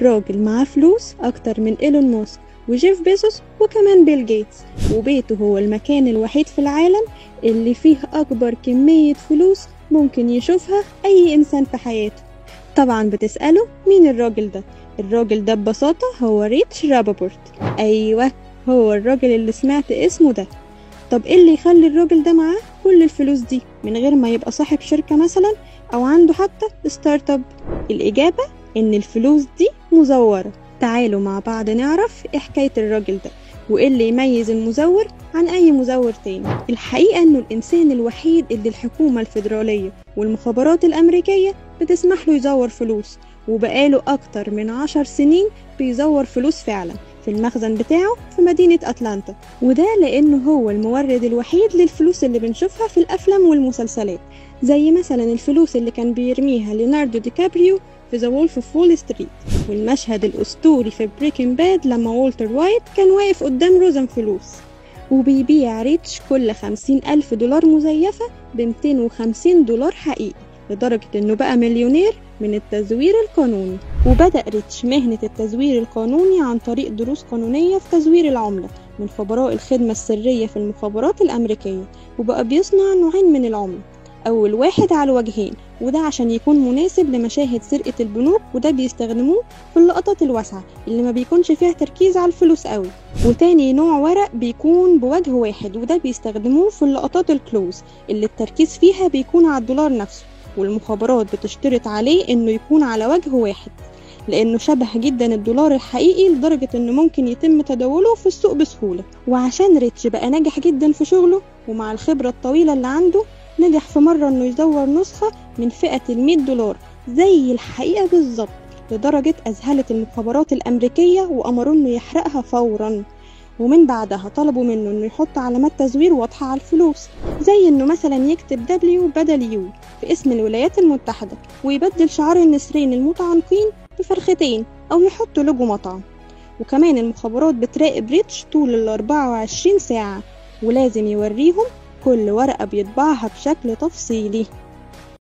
راجل معاه فلوس أكتر من إيلون ماسك وجيف بيزوس وكمان بيل جيتس وبيته هو المكان الوحيد في العالم اللي فيه أكبر كمية فلوس ممكن يشوفها أي إنسان في حياته طبعا بتسأله مين الراجل ده الراجل ده ببساطة هو ريتش رابابورت أيوة هو الراجل اللي سمعت اسمه ده طب ايه اللي يخلي الراجل ده معاه كل الفلوس دي من غير ما يبقى صاحب شركة مثلا أو عنده حتى ستارت اب الإجابة إن الفلوس دي مزورة تعالوا مع بعض نعرف ايه حكاية الراجل ده وايه اللي يميز المزور عن اي مزور تاني الحقيقة انه الانسان الوحيد اللي الحكومة الفيدرالية والمخابرات الامريكية بتسمح له يزور فلوس وبقاله اكتر من عشر سنين بيزور فلوس فعلا في المخزن بتاعه في مدينة أتلانتا وده لأنه هو المورد الوحيد للفلوس اللي بنشوفها في الأفلام والمسلسلات زي مثلا الفلوس اللي كان بيرميها ليوناردو دي كابريو في ذا وولف اوف وول ستريت والمشهد الأسطوري في بريكن باد لما والتر وايت كان واقف قدام روزن فلوس وبيبيع ريتش كل خمسين ألف دولار مزيفة بمتين وخمسين دولار حقيقي لدرجة إنه بقى مليونير من التزوير القانوني وبدأ ريتش مهنة التزوير القانوني عن طريق دروس قانونية في تزوير العملة من خبراء الخدمة السرية في المخابرات الأمريكية وبقى بيصنع نوعين من العملة أول واحد على الوجهين وده عشان يكون مناسب لمشاهد سرقة البنوك وده بيستخدموه في اللقطات الواسعة اللي ما بيكونش فيها تركيز على الفلوس قوي وتاني نوع ورق بيكون بوجه واحد وده بيستخدموه في اللقطات الكلوز اللي التركيز فيها بيكون على الدولار نفسه والمخابرات بتشترط عليه انه يكون على وجه واحد لانه شبه جدا الدولار الحقيقي لدرجة انه ممكن يتم تداوله في السوق بسهولة وعشان ريتش بقى ناجح جدا في شغله ومع الخبرة الطويلة اللي عنده نجح في مرة انه يزور نسخة من فئة المية دولار زي الحقيقة بالظبط لدرجة أذهلت المخابرات الأمريكية وأمروا إنه يحرقها فورا ومن بعدها طلبوا منه إنه يحط علامات تزوير واضحة على الفلوس زي إنه مثلا يكتب دبليو بدل يو في اسم الولايات المتحدة ويبدل شعار النسرين المتعانقين بفرختين أو يحط لوجو مطعم وكمان المخابرات بتراقب ريتش طول ال 24 ساعة ولازم يوريهم كل ورقة بيطبعها بشكل تفصيلي